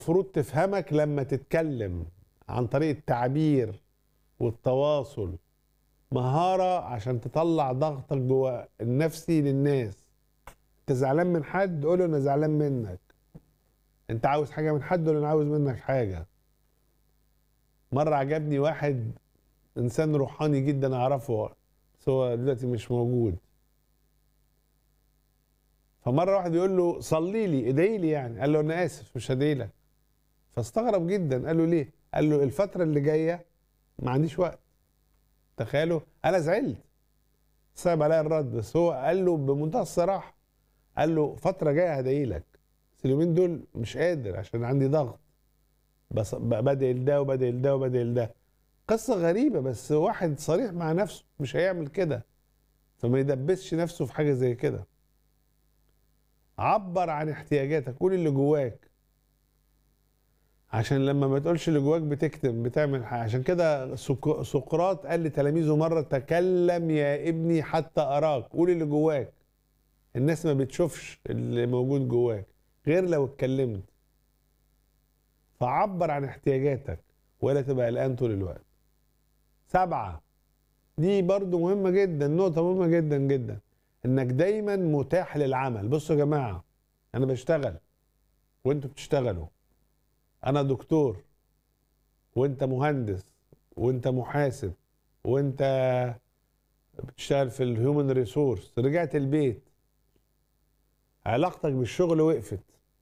المفروض تفهمك لما تتكلم عن طريق التعبير والتواصل مهارة عشان تطلع ضغطك جوه النفسي للناس انت زعلان من حد قول له انا زعلان منك انت عاوز حاجة من حد قول له انا عاوز منك حاجة مرة عجبني واحد انسان روحاني جدا اعرفه بس هو دلوقتي مش موجود فمره واحد يقول له صلي لي ادعي لي يعني قال له انا اسف مش هدعي لك فاستغرب جدا قال له ليه قال له الفتره اللي جايه ما عنديش وقت تخيلوا انا زعلت صعب عليا الرد بس هو قال له بمنتهى الصراحه قال له فتره جايه هدعي لك بس اليومين دول مش قادر عشان عندي ضغط بس بدعي لده وبدعي لده وبدعي لده قصه غريبه بس واحد صريح مع نفسه مش هيعمل كده فما يدبسش نفسه في حاجه زي كده عبر عن احتياجاتك قول اللي جواك عشان لما ما تقولش اللي جواك بتكتم بتعمل حاجة عشان كده سق- سقراط قال لتلاميذه مرة تكلم يا ابني حتى أراك قول اللي جواك الناس ما بتشوفش اللي موجود جواك غير لو اتكلمت فعبر عن احتياجاتك ولا تبقى قلقان طول الوقت سبعة دي برضو مهمة جدا نقطة مهمة جدا جدا انك دايما متاح للعمل بصوا يا جماعه انا بشتغل وانتوا بتشتغلوا انا دكتور وانت مهندس وانت محاسب وانت بتشتغل في الهيومن ريسورس رجعت البيت علاقتك بالشغل وقفت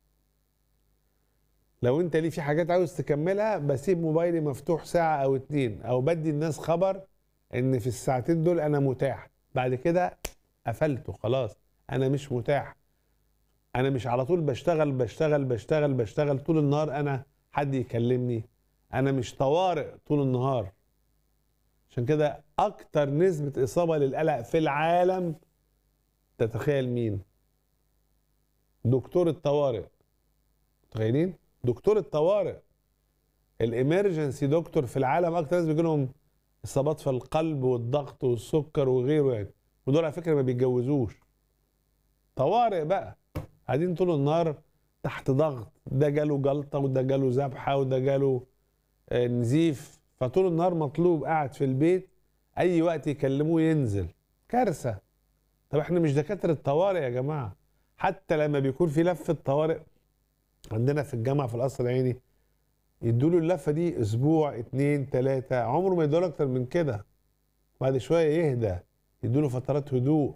لو انت ليه في حاجات عاوز تكملها بسيب موبايلي مفتوح ساعة او اتنين او بدي الناس خبر ان في الساعتين دول انا متاح بعد كده قفلته خلاص انا مش متاح انا مش على طول بشتغل بشتغل بشتغل بشتغل طول النهار انا حد يكلمني انا مش طوارئ طول النهار عشان كده اكتر نسبة اصابة للقلق في العالم تتخيل مين دكتور الطوارئ متخيلين دكتور الطوارئ الامرجنسي دكتور في العالم اكتر ناس بيجي لهم اصابات في القلب والضغط والسكر وغيره يعني ودول على فكره ما بيتجوزوش طوارئ بقى قاعدين طول النهار تحت ضغط ده جاله جلطه وده جاله ذبحه وده جاله آه، نزيف فطول النهار مطلوب قاعد في البيت اي وقت يكلموه ينزل كارثه طب احنا مش دكاتره طوارئ يا جماعه حتى لما بيكون في لفه طوارئ عندنا في الجامعه في القصر العيني يدوا له اللفه دي اسبوع اتنين تلاته عمره ما يدوا اكتر من كده بعد شويه يهدى يدوا له فترات هدوء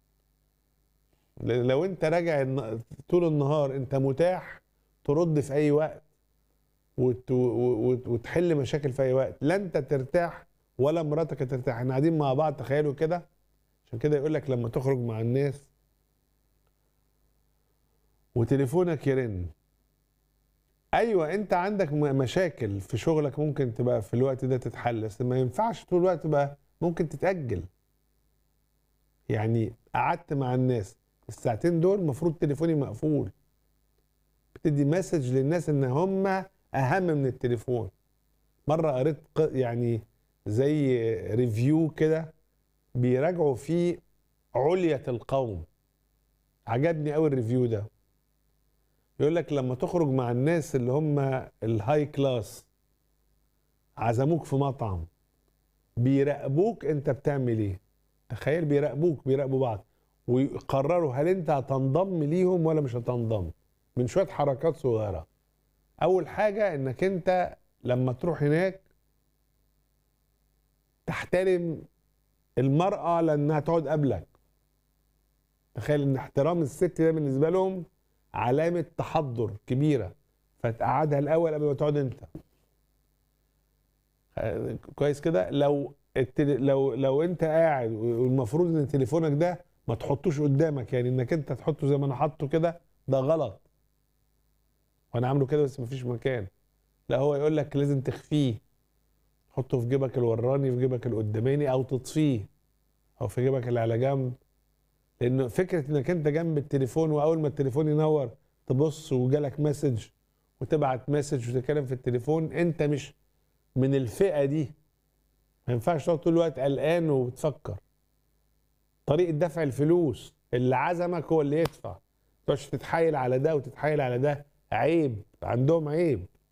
لأن لو انت راجع الن- طول النهار انت متاح ترد في اي وقت وت... وت... وتحل مشاكل في اي وقت لا انت ترتاح ولا مراتك ترتاح احنا قاعدين مع بعض تخيلوا كده عشان كده يقول لك لما تخرج مع الناس وتليفونك يرن ايوه انت عندك م- مشاكل في شغلك ممكن تبقى في الوقت ده تتحل بس ما ينفعش طول الوقت تبقى ممكن تتأجل يعني قعدت مع الناس الساعتين دول المفروض تليفوني مقفول بتدي مسج للناس ان هم اهم من التليفون مره قريت ق- يعني زي ريفيو كده بيراجعوا فيه علية القوم عجبني قوي الريفيو ده يقول لك لما تخرج مع الناس اللي هم الهاي كلاس عزموك في مطعم بيراقبوك انت بتعمل ايه تخيل بيراقبوك بيراقبوا بعض ويقرروا هل انت هتنضم ليهم ولا مش هتنضم من شويه حركات صغيره اول حاجه انك انت لما تروح هناك تحترم المراه لانها تقعد قبلك تخيل ان احترام الست ده بالنسبه لهم علامه تحضر كبيره فتقعدها الاول قبل ما تقعد انت آه، كويس كده لو التل... لو لو انت قاعد والمفروض ان تليفونك ده ما تحطوش قدامك يعني انك انت تحطه زي ما انا حاطه كده ده غلط وانا عامله كده بس مفيش مكان لا هو يقول لك لازم تخفيه حطه في جيبك الوراني في جيبك القداماني او تطفيه او في جيبك اللي على جنب لان فكره انك انت جنب التليفون واول ما التليفون ينور تبص وجالك مسج وتبعت مسج وتتكلم في التليفون انت مش من الفئه دي ما ينفعش تقعد طول الوقت قلقان وبتفكر طريقه دفع الفلوس اللي عزمك هو اللي يدفع ما تقعدش تتحايل على ده وتتحايل على ده عيب عندهم عيب